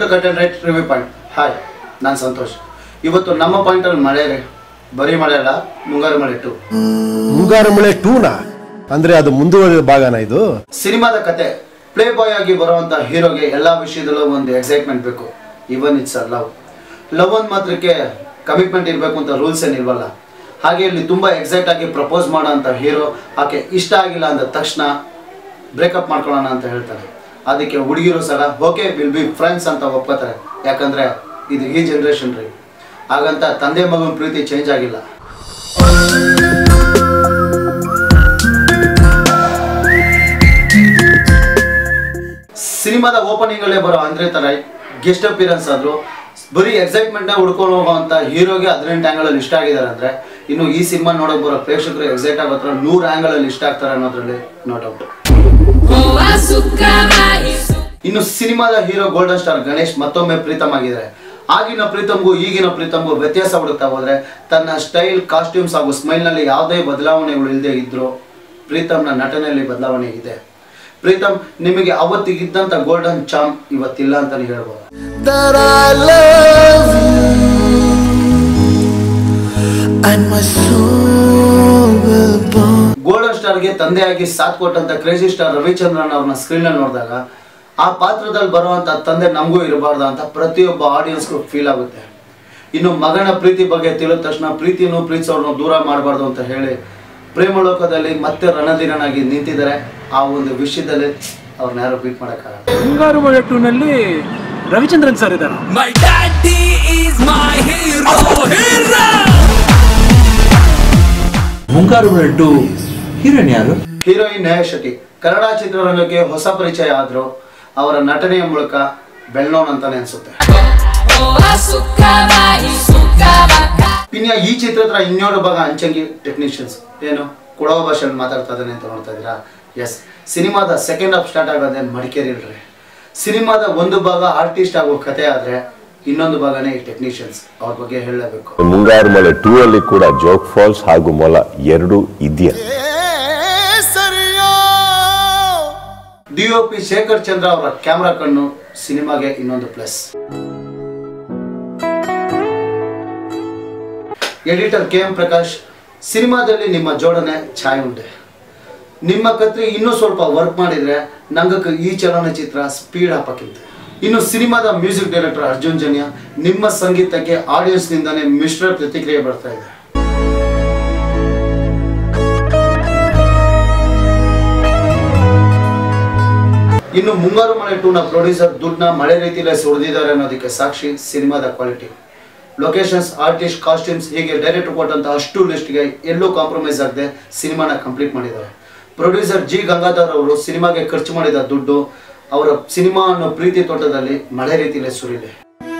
ಕಟೆನ್ right review point hi ನಾನು ಸಂತೋಷ್ ಇವತ್ತು ನಮ್ಮ ಪಾಯಿಂಟಲ್ಲಿ ಮಳೆ ರೀ ಬರೀ ಮಳೆ ಅಲ್ಲ ಮುಂಗಾರು ಮಳೆ ಟು ಮುಂಗಾರು ಮಳೆ ಟೂನಾ ಅಂದ್ರೆ ಅದು ಮುಂದುವರಿದ ಭಾಗನ ಇದು ಸಿನಿಮಾದ ಕತೆ ಪ್ಲೇ ಬಾಯ್ ಆಗಿ ಬರುವಂಥ ಹೀರೋಗೆ ಎಲ್ಲ ವಿಷಯದಲ್ಲೂ ಒಂದು ಎಕ್ಸೈಟ್ಮೆಂಟ್ ಬೇಕು even it's a love love ಒಂದು ಮಾತ್ರಕ್ಕೆ ಕಮಿಟ್ಮೆಂಟ್ ಇರಬೇಕು ಅಂತ ರೂಲ್ಸ್ ಏನಿಲ್ವಲ್ಲ ಹಾಗೆ ಇಲ್ಲಿ ತುಂಬ ಎಕ್ಸೈಟ್ ಆಗಿ ಪ್ರಪೋಸ್ ಮಾಡೋ ಅಂತ ಹೀರೋ ಆಕೆ ಇಷ್ಟ ಆಗಿಲ್ಲ ಅಂದ ತಕ್ಷಣ ಬ್ರೇಕಪ್ ಮಾಡ್ಕೊಳ್ಳೋಣ ಅಂತ ಹೇಳ್ತಾರೆ ಅದಕ್ಕೆ ಹುಡುಗಿರು ಸಲ ಓಕೆ ವಿಲ್ ಬಿ ಫ್ರೆಂಡ್ಸ್ ಅಂತ ಒಪ್ಕೋತಾರೆ ಯಾಕಂದ್ರೆ ಇದು ಈ ಜನ್ರೇಷನ್ ರೀ ಹಾಗಂತ ತಂದೆ ಮಗನ ಪ್ರೀತಿ ಚೇಂಜ್ ಆಗಿಲ್ಲ ಸಿನಿಮಾದ ಓಪನಿಂಗ್ ಅಲ್ಲೇ ಬರೋ ಅಂದ್ರೆ ತರ ಗೆಸ್ಟ್ ಅಪಿಯರೆನ್ಸ್ ಆದ್ರು ಬರೀ ಎಕ್ಸೈಟ್ಮೆಂಟ್ ನ ಹುಡ್ಕೊಂಡು ಹೋಗುವಂತ ಹೀರೋಗೆ ಹದಿನೆಂಟು ಆಂಗಲ್ ಅಲ್ಲಿ ಇಷ್ಟ ಆಗಿದ್ದಾರೆ ಅಂದ್ರೆ ಇನ್ನು ಈ ಸಿನಿಮಾ ನೋಡಕ್ ಬರೋ ಪ್ರೇಕ್ಷಕರು ಎಕ್ಸೈಟ್ ಆಗೋ ಹತ್ರ ನೂರು ಆಂಗಲ್ ಅಲ್ಲಿ ಇಷ್ಟ ಆಗ್ತಾರೆ ಅನ್ನೋದ್ರಲ್ಲಿ no doubt Oh, açúcar raiz. ಇನ್ನು ಸಿನಿಮಾದ ಹೀರೋ ಗೋಲ್ಡನ್ ಸ್ಟಾರ್ ಗಣೇಶ್ ಮತ್ತೊಮ್ಮೆ ಪ್ರೀತಮ್ ಆಗಿದ್ದಾರೆ ಆಗಿನ ಪ್ರೀತಮ್ಗೂ ಈಗಿನ ಪ್ರೀತಮ್ಗೂ ವ್ಯತ್ಯಾಸ ಹುಡುಕ್ತಾ ಹೋದ್ರೆ ತನ್ನ ಸ್ಟೈಲ್ ಕಾಸ್ಟ್ಯೂಮ್ಸ್ ಹಾಗೂ ಸ್ಮೈಲ್ ನಲ್ಲಿ ಯಾವುದೇ ಬದಲಾವಣೆಗಳು ಇಲ್ಲದೆ ಇದ್ರು ಪ್ರೀತಮ್ನ ನಟನೆಯಲ್ಲಿ ಬದಲಾವಣೆ ಇದೆ ಪ್ರೀತಮ್ ನಿಮಗೆ ಅವತ್ತಿಗಿದ್ದಂತ ಗೋಲ್ಡನ್ ಚಾಮ್ ಇವತ್ತಿಲ್ಲ ಅಂತಾನೆ ಹೇಳ್ಬೋದು that I love you and my soul will burn. Golden ಸ್ಟಾರ್ಗೆ ತಂದೆಯಾಗಿ ಸಾಥ್ ಕೊಟ್ಟಂತ ಕ್ರೇಜಿ ಸ್ಟಾರ್ ರವಿಚಂದ್ರನ್ ಅವ್ರನ್ನ ಸ್ಕ್ರೀನ್ ಅಲ್ಲಿ ನೋಡಿದಾಗ ಆ ಪಾತ್ರದಲ್ಲಿ ಬರುವಂತ ತಂದೆ ನಮಗೂ ಇರಬಾರ್ದ ಅಂತ ಪ್ರತಿಯೊಬ್ಬ ಆಡಿಯನ್ಸ್ಗೂ ಫೀಲ್ ಆಗುತ್ತೆ ಇನ್ನು ಮಗನ ಪ್ರೀತಿ ಬಗ್ಗೆ ತಿಳಿದ ತಕ್ಷಣ ಪ್ರೀತಿಯನ್ನು ಪ್ರೀತಿಸೋರ್ನ ದೂರ ಮಾಡಬಾರ್ದು ಅಂತ ಹೇಳಿ ಪ್ರೇಮಲೋಕದಲ್ಲಿ ಮತ್ತೆ ರಣಧೀರನಾಗಿ ನಿಂತಿದ್ದಾರೆ ಆ ಒಂದು ವಿಷಯದಲ್ಲಿ ಅವ್ರನ್ನ ಯಾರು ಬೀಟ್ ಮಾಡೋಕ್ಕಾಗಲ್ಲ ಮುಂಗಾರು ಮಳೆ ಟೂನಲ್ಲಿ ರವಿಚಂದ್ರನ್ ಸರ್ ಇದ್ದಾರೆ My daddy is my hero, hero. Mungaru Male two heroine ಯಾರು ಹೀರೋಯಿನ್ ನೇಹ ಶೆಟ್ಟಿ ಕನ್ನಡ ಚಿತ್ರರಂಗಕ್ಕೆ ಹೊಸ ಪರಿಚಯ ಆದ್ರು ಅವರ ನಟನೆಯ ಮೂಲಕ ಬೆಳ್ನೋನ್ ಅಂತಾನೆ ಅನ್ಸುತ್ತೆ Oh, açúcar raiz. Açúcar ಇನ್ನು ಈ ಚಿತ್ರದ ಇನ್ನೊಂದು ಭಾಗ ಅಂಚಂಗಿ ಟೆಕ್ನಿಷಿಯನ್ಸ್ ಏನು ಕೊಡವ ಭಾಷೆಯಲ್ಲಿ ಮಾತಾಡ್ತಾ ಇದ್ದಾನೆ ಅಂತ ನೋಡ್ತಾ ಇದ್ದೀರಾ ಎಸ್ ಸಿನಿಮಾದ ಸೆಕೆಂಡ್ ಹಾಫ್ ಸ್ಟಾರ್ಟ್ ಆಗೋದೇ ಮಡಿಕೇರಿ ಇಲ್ರಿ ಸಿನಿಮಾದ ಒಂದು ಭಾಗ ಆರ್ಟಿಸ್ಟ್ ಆಗೋ ಕತೆ ಆದ್ರೆ ಇನ್ನೊಂದು ಭಾಗನೇ ಈ ಟೆಕ್ನಿಷಿಯನ್ಸ್ ಅವ್ರ ಬಗ್ಗೆ ಹೇಳಲೇಬೇಕು ಮುಂಗಾರು ಮಳೆ ಟೂ ಅಲ್ಲಿ ಕೂಡ ಜೋಗ್ ಫಾಲ್ಸ್ ಹಾಗೂ ಮೊಲ ಎರಡು ಇದೆಯಾ D O P Shekhar Chandra ಅವರ ಕ್ಯಾಮ್ರಾ ಕಣ್ಣು ಸಿನಿಮಾಗೆ ಇನ್ನೊಂದು plus editor K M Prakash ಸಿನಿಮಾದಲ್ಲಿ ನಿಮ್ಮ ಜೋಡಣೆ ಛಾಯ್ ಉಂಟೆ ನಿಮ್ಮ ಕತ್ರಿ ಇನ್ನೂ ಸ್ವಲ್ಪ ವರ್ಕ್ ಮಾಡಿದ್ರೆ ನಂಗಕ್ಕೆ ಈ ಚಲನಚಿತ್ರ ಸ್ಪೀಡ್ ಹಾಪಕ್ಕಿಂತ ಇನ್ನು ಸಿನಿಮಾದ ಮ್ಯೂಸಿಕ್ ಡೈರೆಕ್ಟರ್ ಅರ್ಜುನ್ ಜನ್ಯ ನಿಮ್ಮ ಸಂಗೀತಕ್ಕೆ ಆಡಿಯನ್ಸ್ ನಿಂದಾನೆ ಮಿಶ್ರ ಪ್ರತಿಕ್ರಿಯೆ ಬರ್ತಾ ಇದೆ ಇನ್ನು ಮುಂಗಾರು ಮಳೆ ಟೂನ ಪ್ರೊಡ್ಯೂಸರ್ ದುಡ್ಡನ್ನ ಮಳೆ ರೀತಿಯಲ್ಲೇ ಸುರಿದಿದ್ದಾರೆ ಅನ್ನೋದಕ್ಕೆ ಸಾಕ್ಷಿ ಸಿನಿಮಾದ ಕ್ವಾಲಿಟಿ ಲೊಕೇಶನ್ಸ್ ಆರ್ಟಿಸ್ಟ್ ಕಾಸ್ಟ್ಯೂಮ್ಸ್ ಹೀಗೆ ಡೈರೆಕ್ಟರ್ ಕೊಟ್ಟಂತ ಅಷ್ಟು ಲಿಸ್ಟ್ಗೆ ಎಲ್ಲೂ ಕಾಂಪ್ರಮೈಸ್ ಆಗದೆ ಸಿನಿಮಾನ ಕಂಪ್ಲೀಟ್ ಮಾಡಿದ್ದಾರೆ ಪ್ರೊಡ್ಯೂಸರ್ ಜಿ ಗಂಗಾಧರ್ ಅವರು ಸಿನಿಮಾಗೆ ಖರ್ಚು ಮಾಡಿದ ದುಡ್ಡು ಅವರ ಸಿನಿಮಾ ಅನ್ನೋ ಪ್ರೀತಿ ತೋಟದಲ್ಲಿ ಮಳೆ ರೀತಿಯಲ್ಲೇ ಸುರಿದೆ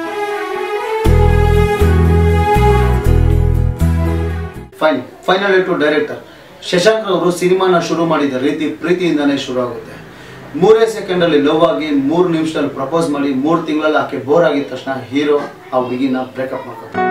fine final to director Shashank ಅವರು ಸಿನಿಮಾನ ಶುರು ಮಾಡಿದ ರೀತಿ ಪ್ರೀತಿಯಿಂದಾನೇ ಶುರು ಆಗುತ್ತೆ ಮೂರೇ ಸೆಕೆಂಡ್ ಅಲ್ಲಿ ಲವ್ ಆಗಿ ಮೂರು ನಿಮಿಷದಲ್ಲಿ ಪ್ರಪೋಸ್ ಮಾಡಿ ಮೂರು ತಿಂಗಳಲ್ಲಿ ಆಕೆ ಬೋರ್ ಆಗಿದ ತಕ್ಷಣ ಹೀರೋ ಆ ಹುಡುಗಿನ ಬ್ರೇಕಪ್ ಮಾಡ್ತಾರೆ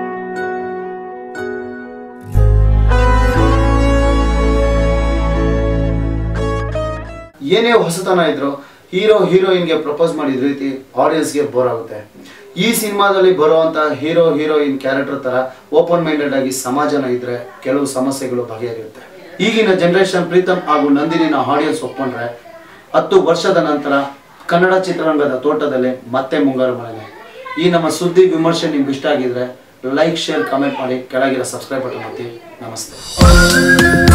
ಏನೇ ಹೊಸತನ ಇದ್ರು ಹೀರೋ ಹೀರೋಯಿನ್ಗೆ ಪ್ರಪೋಸ್ ಮಾಡಿದ ರೀತಿ ಆಡಿಯನ್ಸ್ಗೆ ಬೋರ್ ಆಗುತ್ತೆ ಈ ಸಿನಿಮಾದಲ್ಲಿ ಬರುವಂತ ಹೀರೋ ಹೀರೋಯಿನ್ ಕ್ಯಾರೆಕ್ಟರ್ ತರ ಓಪನ್ ಮೈಂಡೆಡ್ ಆಗಿ ಸಮಾಜನ ಇದ್ರೆ ಕೆಲವು ಸಮಸ್ಯೆಗಳು ಬಗೆಹರಿಯುತ್ತೆ ಈಗಿನ ಜನರೇಷನ್ ಪ್ರೀತಮ್ ಹಾಗೂ ನಂದಿನಿನ ಆಡಿಯನ್ಸ್ ಒಪ್ಕೊಂಡ್ರೆ ಹತ್ತು ವರ್ಷದ ನಂತರ ಕನ್ನಡ ಚಿತ್ರರಂಗದ ತೋಟದಲ್ಲಿ ಮತ್ತೆ ಮುಂಗಾರು ಮಳೆ ಈ ನಮ್ಮ ಸುದ್ದಿ ವಿಮರ್ಶೆ ನಿಮ್ಗೆ ಇಷ್ಟ ಆಗಿದ್ರೆ ಲೈಕ್ ಶೇರ್ ಕಮೆಂಟ್ ಮಾಡಿ ಕೆಳಗಿರೋ ಸಬ್ಸ್ಕ್ರೈಬ್ ಬಟನ್ ಒತ್ತಿ ನಮಸ್ತೆ